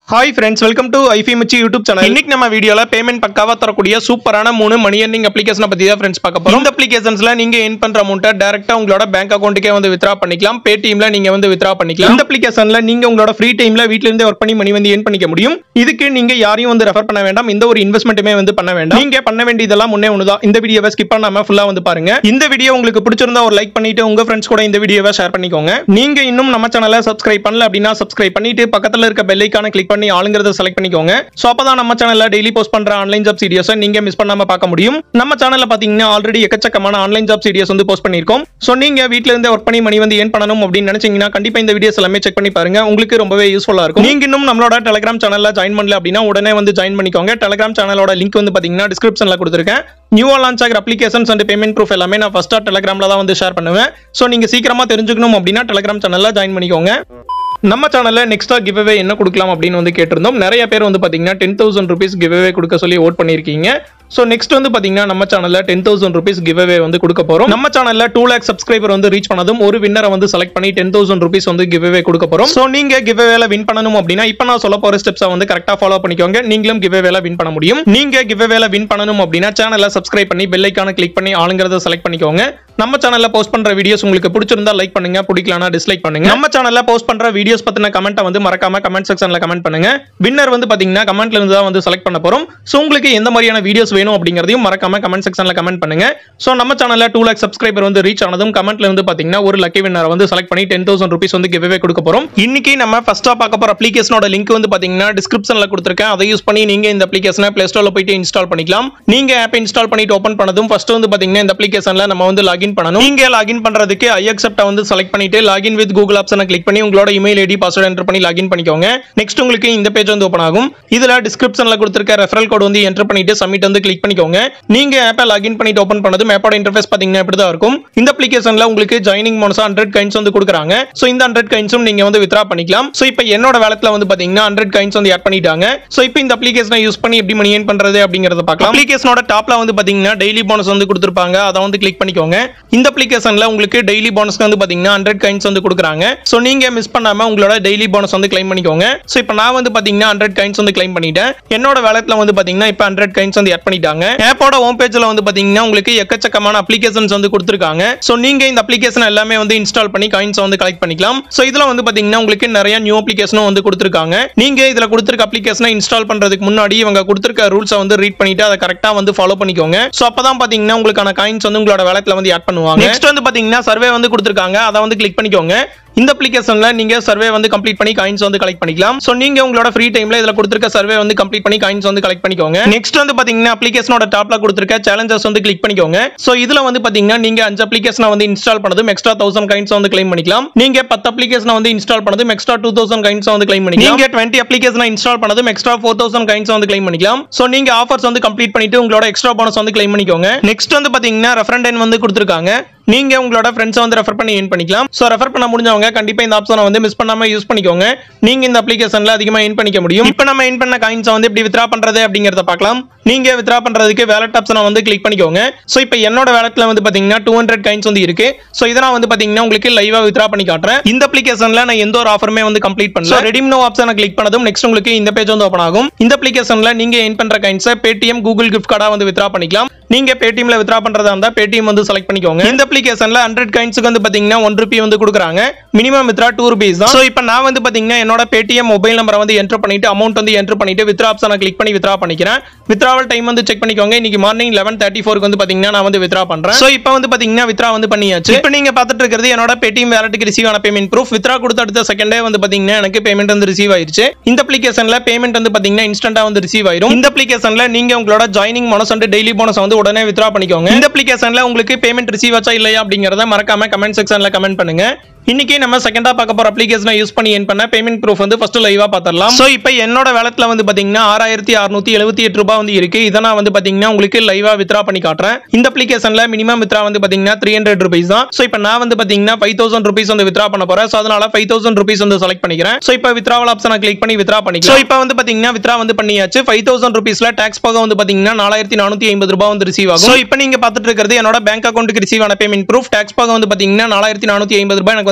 hi friends welcome to ஐஃபி மிச்சி YouTube channel இன்னைக்கு நம்ம வீடியோல பேமெண்ட் பக்காவா தரக்கூடிய சூப்பரான மூணு மணி earning அப்ளிகேஷனை பத்தி தான் ஃப்ரெண்ட்ஸ் பார்க்க போறோம் இந்த அப்ளிகேஷன்ஸ்ல நீங்க என் பண்ற அமௌண்ட்டை டேரக்டா உங்களோட பேங்க் அக்கௌண்ட்டுக்கே வந்து வித்ரா பண்ணிக்கலாம் பேடிஎம்ல நீங்க வந்து வித்ரா பண்ணிக்கலாம் இந்த அப்ளிகேஷன்ல நீங்க உங்களோட ஃப்ரீ டைம்ல வீட்ல இருந்தே ஒர்க் பண்ணி மணி வந்து ஏன் பண்ணிக்க முடியும் இதுக்கு நீங்க யாரையும் வந்து ரெஃபர் பண்ண வேண்டாம் இந்த ஒரு இன்வெஸ்ட்மெண்ட்டுமே வந்து பண்ண வேண்டாம் நீங்க பண்ண வேண்டியதெல்லாம் முன்னே ஒண்ணுதான் இந்த வீடியோவை ஸ்கிப் பண்ணாம ஃபுல்லா வந்து பாருங்க இந்த வீடியோ உங்களுக்கு பிடிச்சிருந்தா ஒரு லைக் பண்ணிட்டு உங்க ஃப்ரெண்ட்ஸ் கூட இந்த வீடியோவை ஷேர் பண்ணிக்கோங்க நீங்க இன்னும் நம்ம சேனலை சப்ஸ்கிரைப் பண்ணல அப்படின்னா சப்ஸ்கிரைப் பண்ணிட்டு பக்கத்துல இருக்க பெல் ஐக்கான கிளிக் பண்ணி ஆளுங்கிறத செலக்ட் பண்ணிக்கோங்க சோ அப்பதான் நம்ம சேனல்ல டெய்லி போஸ்ட் பண்ற ஆன்லைன் ஜாப் சீரியஸை நீங்க மிஸ் பண்ணாம பார்க்க முடியும் நம்ம சேனல்ல பாத்தீங்கன்னா ஆல்ரெடி எக்கச்சக்கமான ஆன்லைன் ஜாப் சீரியஸ் வந்து போஸ்ட் பண்ணிருக்கோம் சோ நீங்க வீட்ல இருந்தே ஒர்க் பண்ணி மணி வந்து ஏன் பண்ணணும் அப்படின்னு நினைச்சீங்கன்னா கண்டிப்பா இந்த வீடியோஸ் எல்லாமே செக் பண்ணி பாருங்க உங்களுக்கு ரொம்பவே யூஸ்ஃபுல்லா இருக்கும் நீங்க இன்னும் நம்மளோட டெலிகிராம் சேனல்ல ஜாயின் பண்ணல அப்படின்னா உடனே வந்து ஜாயின் பண்ணிக்கோங்க டெலிகிராம் சேனலோட லிங்க் வந்து பாத்தீங்கன்னா டிஸ்கிரிப்ஷன்ல கொடுத்துருக்கேன் நியூவா லான்ச் ஆகிற அப்ளிகேஷன்ஸ் அண்ட் பேமெண்ட் ப்ரூஃப் எல்லாமே நான் ஃபர்ஸ்டா டெலிகிராம்ல தான் வந்து ஷேர் பண்ணுவேன் சோ நீங்க சீக்கிரமா தெரிஞ்சுக்கணும் அப்படின்னா டெலிகிராம் சேனல்ல ஜாயின் பண்ணிக்கோங்க நம்ம சேனல்ல நெக்ஸ்டா கிவ்அவே என்ன கொடுக்கலாம் அப்படின்னு வந்து கேட்டிருந்தோம் நிறைய பேர் வந்து பாத்தீங்கன்னா டென் தௌசண்ட் ருபீஸ் கிவ்அவே கொடுக்க சொல்லி ஓட் பண்ணிருக்கீங்க ஸோ நெக்ஸ்ட் வந்து பாத்தீங்கன்னா நம்ம சேனல்ல டென் தௌசண்ட் ருபீஸ் கிவ்அவே வந்து கொடுக்க போறோம் நம்ம சேனல்ல டூ லேக் சப்ஸ்கிரைபர் வந்து ரீச் பண்ணதும் ஒரு வின்னரை வந்து செலக்ட் பண்ணி டென் தௌசண்ட் ருபீஸ் வந்து கிவ்அவே கொடுக்க போறோம் ஸோ நீங்க கிவ்அவேல வின் பண்ணணும் அப்படின்னா இப்போ நான் சொல்ல போற ஸ்டெப்ஸை வந்து கரெக்டா ஃபாலோ பண்ணிக்கோங்க நீங்களும் கிவ்அவேல வின் பண்ண முடியும் நீங்க கிவ்அவேல வின் பண்ணணும் அப்படின்னா சேனலை சப்ஸ்கிரைப் பண்ணி பெல் ஐக்கான கிளிக் பண்ணி ஆளுங்கிறத செலக்ட் பண்ணிக்கோங்க நம்ம சேனல்ல போஸ்ட் பண்ற வீடியோஸ் உங்களுக்கு பிடிச்சிருந்தா லைக் பண்ணுங்க பிடிக்கலனா டிஸ்லைக் பண்ணுங்க நம்ம சேனல்ல போஸ்ட் பண்ற வீடியோஸ் பத்தின கமெண்ட்டை வந்து மறக்காம கமெண்ட் செக்ஷன்ல கமெண்ட் பண்ணுங்க வின்னர் வந்து பாத்தீங்கன்னா கமெண்ட்ல இருந்து தான் வந்து செலக்ட் பண்ண போறோம் சோ உங்களுக்கு எந்த மாதிரியான வீடியோஸ் வேணும் அப்படிங்கறதையும் மறக்காம கமெண்ட் செக்ஷன்ல கமெண்ட் பண்ணுங்க சோ நம்ம சேனல்ல டூ லேக் சப்ஸ்கிரைபர் வந்து ரீச் ஆனதும் கமெண்ட்ல இருந்து பாத்தீங்கன்னா ஒரு லக்கி வின்னரை வந்து செலக்ட் பண்ணி டென் தௌசண்ட் ருபீஸ் வந்து கிவ்வே கொடுக்க போறோம் இன்னைக்கு நம்ம ஃபர்ஸ்டா பார்க்க போற அப்ளிகேஷனோட லிங்க் வந்து பாத்தீங்கன்னா டிஸ்கிரிப்ஷன்ல கொடுத்துருக்கேன் அதை யூஸ் பண்ணி நீங்க இந்த அப்ளிகேஷனை பிளே ஸ்டோர்ல போயிட்டு இன்ஸ்டால் பண்ணிக்கலாம் நீங்க ஆப் இன்ஸ்டால் பண்ணிட்டு ஓபன் பண்ணதும் ஃபர்ஸ்ட் வந்து பாத்தீங்கன்னா இந்த அப்ளிகேஷன்ல நம்ம வந்து லாகின் பண்ணணும் நீங்க லாகின் பண்றதுக்கு ஐ அக்செப்ட் வந்து செலக்ட் பண்ணிட்டு லாகின் வித் கூகுள் ஆப்ஷனை கிளிக் பண்ணி உங்களோட இமெயில் ஐடி பாஸ்வேர்ட் என்டர் பண்ணி லாகின் பண்ணிக்கோங்க நெக்ஸ்ட் உங்களுக்கு இந்த பேஜ் வந்து ஓப்பன் ஆகும் இதுல டிஸ்கிரிப்ஷன்ல கொடுத்திருக்க ரெஃபரல் கோட் வந்து என்டர் பண்ணிட்டு சப்மிட் வந்து கிளிக் பண்ணிக்கோங்க நீங்க ஆப்பை லாகின் பண்ணிட்டு ஓப்பன் பண்ணதும் ஆப்போட இன்டர்ஃபேஸ் பாத்தீங்கன்னா இப்படி தான் இருக்கும் இந்த அப்ளிகேஷன்ல உங்களுக்கு ஜாயினிங் போனஸ் ஹண்ட்ரட் கைன்ஸ் வந்து கொடுக்குறாங்க சோ இந்த ஹண்ட்ரட் கைன்ஸும் நீங்க வந்து வித்ரா பண்ணிக்கலாம் சோ இப்போ என்னோட வேலத்துல வந்து பாத்தீங்கன்னா ஹண்ட்ரட் கைன்ஸ் வந்து ஆட் பண்ணிட்டாங்க சோ இப்போ இந்த அப்ளிகேஷனை யூஸ் பண்ணி எப்படி மணி ஏன் பண்றது அப்படிங்கறத பார்க்கலாம் அப்ளிகேஷனோட டாப்ல வந்து பாத்தீங்கன்னா டெய்லி போனஸ் வந்து கொடுத்துருப்பாங்க அதை வந்து கிளிக் பண்ணிக்கோங்க இந்த அப்ளிகேஷன்ல உங்களுக்கு டெய்லி போனஸ்க்கு வந்து பாத்தீங்கன்னா ஹண்ட்ரட் கைன்ஸ் வந்து கொடுக்குறாங்க சோ நீங்க மிஸ் பண்ணாம உங்களோட டெய்லி போனஸ் வந்து கிளைம் பண்ணிக்கோங்க சோ இப்போ நான் வந்து பாத்தீங்கன்னா ஹண்ட்ரட் கைன்ஸ் வந்து கிளைம் பண்ணிட்டேன் என்னோட வேலத்துல வந்து பாத்தீங்கன்னா இப்போ ஹண்ட்ரட் கைன்ஸ் வந்து ஆட் பண்ணிட்டாங்க ஆப்போட ஹோம் பேஜ்ல வந்து பாத்தீங்கன்னா உங்களுக்கு எக்கச்சக்கமான அப்ளிகேஷன்ஸ் வந்து கொடுத்துருக்காங்க சோ நீங்க இந்த அப்ளிகேஷன் எல்லாமே வந்து இன்ஸ்டால் பண்ணி காயின்ஸ் வந்து கலெக்ட் பண்ணிக்கலாம் சோ இதுல வந்து பாத்தீங்கன்னா உங்களுக்கு நிறைய நியூ அப்ளிகேஷனும் வந்து கொடுத்துருக்காங்க நீங்க இதுல கொடுத்துருக்க அப்ளிகேஷனை இன்ஸ்டால் பண்றதுக்கு முன்னாடி இவங்க கொடுத்துருக்க ரூல்ஸை வந்து ரீட் பண்ணிட்டு அதை கரெக்டா வந்து ஃபாலோ பண்ணிக்கோங்க சோ அப்பதான் பாத்தீங்கன்னா உங்களுக்கான காயின்ஸ் வந்து உங்களோட வேலத்துல வந்து ஆட் பண்ணுவாங்க நெக்ஸ்ட் வந்து பாத்தீங்கன்னா சர்வே வந்து கொடுத்துருக்காங்க அதை வந்து கிளிக் பண்ணிக்கோங்க இந்த அப்ளிகேஷன்ல நீங்க சர்வே வந்து கம்ப்ளீட் பண்ணி காயின்ஸ் வந்து கலெக்ட் பண்ணிக்கலாம் சோ நீங்க உங்களோட ஃப்ரீ டைம்ல இதுல கொடுத்திருக்க சர்வே வந்து கம்ப்ளீட் பண்ணி காயின்ஸ் வந்து கலெக்ட் பண்ணிக்கோங்க நெக்ஸ்ட் வந்து பாத்தீங்கன்னா அப்ளிகேஷனோட டாப்ல கொடுத்திருக்க சேலஞ்சஸ் வந்து கிளிக் பண்ணிக்கோங்க சோ இதுல வந்து பாத்தீங்கன்னா நீங்க அஞ்சு அப்ளிகேஷனை வந்து இன்ஸ்டால் பண்ணதும் எக்ஸ்ட்ரா தௌசண்ட் காயின்ஸ் வந்து கிளைம் பண்ணிக்கலாம் நீங்க பத்து அப்ளிகேஷனை வந்து இன்ஸ்டால் பண்ணதும் எக்ஸ்ட்ரா டூ தௌசண்ட் காயின்ஸ் வந்து கிளைம் பண்ணிக்கலாம் நீங்க டுவெண்ட்டி அப்ளிகேஷனை இன்ஸ்டால் பண்ணதும் எக்ஸ்ட்ரா ஃபோர் தௌசண்ட் காயின்ஸ் வந்து கிளைம் பண்ணிக்கலாம் சோ நீங்க ஆஃபர்ஸ் வந்து கம்ப்ளீட் பண்ணிட்டு உங்களோட எக்ஸ்ட்ரா போனஸ் வந்து கிளைம் பண்ணிக்கோங்க நெக்ஸ்ட் வந்து பாத்தீங்கன்னா ரெஃபரண்ட் வந்து கொடுத்திருக்காங்க நீங்க உங்களோட ஃப்ரெண்ட்ஸை வந்து ரெஃபர் பண்ணி ஏன் பண்ணிக்கலாம் ஸோ ரெஃபர் பண்ண முடிஞ்சவங்க கண்டிப்பா இந்த ஆப்ஷனை வந்து மிஸ் பண்ணாம யூஸ் பண்ணிக்கோங்க நீங்க இந்த அப்ளிகேஷன்ல அதிகமா ஏன் பண்ணிக்க முடியும் இப்போ நம்ம ஏன் பண்ண காயின்ஸை வந்து எப்படி வித்ரா பண்றது அப்படிங்கறத பார்க்கலாம் நீங்க வித்ரா பண்றதுக்கு வேலட் ஆப்ஷனை வந்து கிளிக் பண்ணிக்கோங்க ஸோ இப்போ என்னோட வேலட்ல வந்து பாத்தீங்கன்னா டூ ஹண்ட்ரட் காயின்ஸ் வந்து இருக்கு ஸோ இதை நான் வந்து பாத்தீங்கன்னா உங்களுக்கு லைவா வித்ரா பண்ணி காட்டுறேன் இந்த அப்ளிகேஷன்ல நான் எந்த ஒரு ஆஃபருமே வந்து கம்ப்ளீட் பண்ணல ரெடிம் நோ ஆப்ஷனை கிளிக் பண்ணதும் நெக்ஸ்ட் உங்களுக்கு இந்த பேஜ் வந்து ஓப்பன் ஆகும் இந்த அப்ளிகேஷன்ல நீங்க ஏன் பண்ற காயின்ஸை பேடிஎம் கூகுள் கிஃப்ட் கார்டா வந்து வித்ரா பண்ணிக்கலாம் நீங்க பேடிஎம்ல வித்ரா பண்றதா இருந்தா பேடிஎம் வந்து செலக்ட் பண்ணிக்கோங்க இந்த அப்ளிகேஷன்ல ஹண்ட்ரட் காயின்ஸுக்கு வந்து பாத்தீங்கன்னா ஒன் ருபி வந்து கொடுக்குறாங்க மினிமம் வித்ரா டூ ருபீஸ் தான் ஸோ இப்போ நான் வந்து பாத்தீங்கன்னா என்னோட பேடிஎம் மொபைல் நம்பரை வந்து என்டர் பண்ணிட்டு அமௌண்ட் வந்து என்டர் பண்ணிட்டு வித்ரா ஆப்ஷனை கிளிக் பண்ணி வித்ரா பண்ணிக்கிறேன் வித்ராவல் டைம் வந்து செக் பண்ணிக்கோங்க இன்னைக்கு மார்னிங் லெவன் தேர்ட்டி ஃபோருக்கு வந்து பாத்தீங்கன்னா நான் வந்து வித்ரா பண்றேன் ஸோ இப்போ வந்து பாத்தீங்கன்னா வித்ரா வந்து பண்ணியாச்சு இப்போ நீங்க பார்த்துட்டு இருக்கிறது என்னோட பேடிஎம் வேலட்டுக்கு ரிசீவ் ஆன பேமெண்ட் ப்ரூஃப் வித்ரா கொடுத்த அடுத்த செகண்டே வந்து பாத்தீங்கன்னா எனக்கு பேமெண்ட் வந்து ரிசீவ் ஆயிருச்சு இந்த அப்ளிகேஷன்ல பேமெண்ட் வந்து பாத்தீங்கன்னா இன்ஸ்டன்டா வந்து ரிசீவ் ஆயிரும் இந்த அப்ளிகேஷன்ல நீங்க உங்களோட joining bonus and daily bonus வந்து உடனே வித்ரா பண்ணிக்கோங்க இந்த அப்ளிகேஷன்ல உங்களுக்கு பேமெண்ட் ரிசீவ் ஆச்சா இல்லையா அப்படிங்கறத மறக்காம கமெண்ட் செக்ஷன்ல கமெண்ட் பண்ணுங்க இன்னைக்கு நம்ம செகண்டா பார்க்க போற அப்ளிகேஷனை யூஸ் பண்ணி என் பண்ண பேமெண்ட் ப்ரூஃப் வந்து ஃபர்ஸ்ட் லைவா பார்த்துடலாம் ஸோ இப்போ என்னோட வேலத்துல வந்து பாத்தீங்கன்னா ஆறாயிரத்தி அறுநூத்தி எழுபத்தி எட்டு ரூபாய் வந்து இருக்கு இதை நான் வந்து பாத்தீங்கன்னா உங்களுக்கு லைவா வித்ரா பண்ணி காட்டுறேன் இந்த அப்ளிகேஷன்ல மினிமம் வித்ரா வந்து பாத்தீங்கன்னா த்ரீ ஹண்ட்ரட் ருபீஸ் தான் ஸோ இப்போ நான் வந்து பாத்தீங்கன்னா ஃபைவ் தௌசண்ட் ருபீஸ் வந்து வித்ரா பண்ண போறேன் ஸோ அதனால ஃபைவ் தௌசண்ட் ருபீஸ் வந்து செலக்ட் பண்ணிக்கிறேன் ஸோ இப்போ வித்ராவல் ஆப்ஷனை கிளிக் பண்ணி வித்ரா பண்ணிக்கலாம் ஸோ இப்போ வந்து பாத்தீங்கன்னா வித்ரா வந்து பண்ணியாச்சு ஃபைவ் தௌசண்ட் ருபீஸ்ல டாக்ஸ் போக வந்து பாத்தீங்கன்னா நாலாயிரத்தி நானூத்தி ஐம்பது ரூபாய் வந்து ரிசீவ் ஆகும் ஸோ இப்போ நீங்க பார்த்துட்டு இருக்கிறது என்னோட பேங்க் அக்கௌண்ட்டுக்கு ரிசீவ் ஆன பேமெண்ட் ப்ரூஃப் டாக்ஸ் போக வந்து பாத்தீங்கன்னா நாலாயிரத்தி நானூத்தி ஐம்பது ரூபாய் எனக்கு வந்து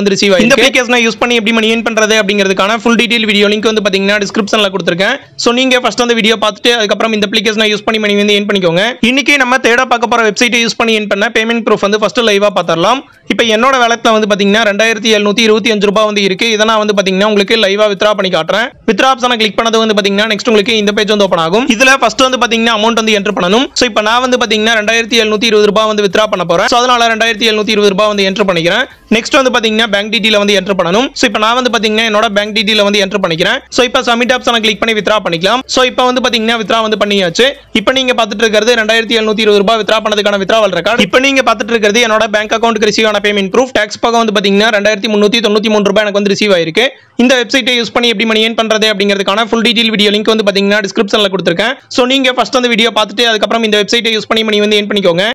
வந்து ரிசீவ் ஆயிருக்கு இந்த அப்ளிகேஷனை யூஸ் பண்ணி எப்படி மணி ஏர்ன் பண்றது அப்படிங்கிறதுக்கான ஃபுல் டீடைல் வீடியோ லிங்க் வந்து பாத்தீங்கன்னா டிஸ்கிரிப்ஷன்ல கொடுத்துருக்கேன் ஸோ நீங்க ஃபர்ஸ்ட் அந்த வீடியோ பார்த்துட்டு அதுக்கப்புறம் இந்த அப்ளிகேஷனை யூஸ் பண்ணி மணி வந்து ஏர்ன் பண்ணிக்கோங்க இன்னைக்கு நம்ம தேட பார்க்க போற வெப்சைட்டை யூஸ் பண்ணி ஏர்ன் பண்ண பேமெண்ட் ப்ரூஃப் வந்து ஃபர்ஸ்ட் லைவா பார்த்துடலாம் இப்போ என்னோட வேலத்தில் வந்து பாத்தீங்கன்னா ரெண்டாயிரத்தி எழுநூத்தி இருபத்தி அஞ்சு ரூபாய் வந்து இருக்கு இதை நான் வந்து பாத்தீங்கன்னா உங்களுக்கு லைவா வித்ரா பண்ணி காட்டுறேன் வித்ரா ஆப்ஷனை கிளிக் பண்ணது வந்து பாத்தீங்கன்னா நெக்ஸ்ட் உங்களுக்கு இந்த பேஜ் வந்து ஓப்பன் ஆகும் இதுல ஃபர்ஸ்ட் வந்து பாத்தீங்கன்னா அமௌண்ட் வந்து என்டர் பண்ணணும் ஸோ இப்போ நான் வந்து பாத்தீங்கன்னா ரெண்டாயிரத்தி எழுநூத்தி இருபது ரூபாய் வந்து வித்ரா பண்ண போறேன் ஸோ அதனால ரெண்டாயிரத்தி எழுநூத்தி இருபது ரூபாய் வந்து என்டர் பண்ணிக்கிறேன் நெக்ஸ்ட் வந்து பாத்தீங்கன்னா பேங்க் டீட்டெயில் வந்து என்டர் பண்ணணும் ஸோ இப்போ நான் வந்து பாத்தீங்கன்னா என்னோட பேங்க் டீட்டெயில் வந்து என்டர் பண்ணிக்கிறேன் ஸோ இப்போ சப்மிட் ஆப்ஷனை கிளிக் பண்ணி வித்ரா பண்ணிக்கலாம் ஸோ இப்போ வந்து பாத்தீங்கன்னா வித்ரா வந்து பண்ணியாச்சு இப்போ நீங்க பார்த்துட்டு இருக்கிறது ரெண்டாயிரத்தி எழுநூத்தி இருபது ரூபாய் வித்ரா பண்ணதுக்கான வித்ராவல் ரெக்கார்ட் இப்போ நீங்க பார்த்துட்டு இருக்கிறது என்னோட பேங்க் அக்கௌண்ட்டுக்கு ரிசீவ் ஆன பேமெண்ட் ப்ரூஃப் டேக்ஸ் போக வந்து பாத்தீங்கன்னா ரெண்டாயிரத்தி முந்நூற்றி தொண்ணூற்றி மூணு ரூபாய் எனக்கு வந்து ரிசீவ் ஆயிருக்கு இந்த வெப்சைட்டை யூஸ் பண்ணி எப்படி மணி ஏன் பண்றது அப்படிங்கிறதுக்கான ஃபுல் டீடைல் வீடியோ லிங்க் வந்து பாத்தீங்கன்னா டிஸ்கிரிப்ஷனில் கொடுத்துருக்கேன் ஸோ நீங்க ஃபர்ஸ்ட் அந்த வீடியோ பார்த்துட்டு அதுக்கப்புறம் இந்த வெப்சைட்டை யூஸ் பண்ணி மணி வந்து ஏன் பண்ணிக்கோங்க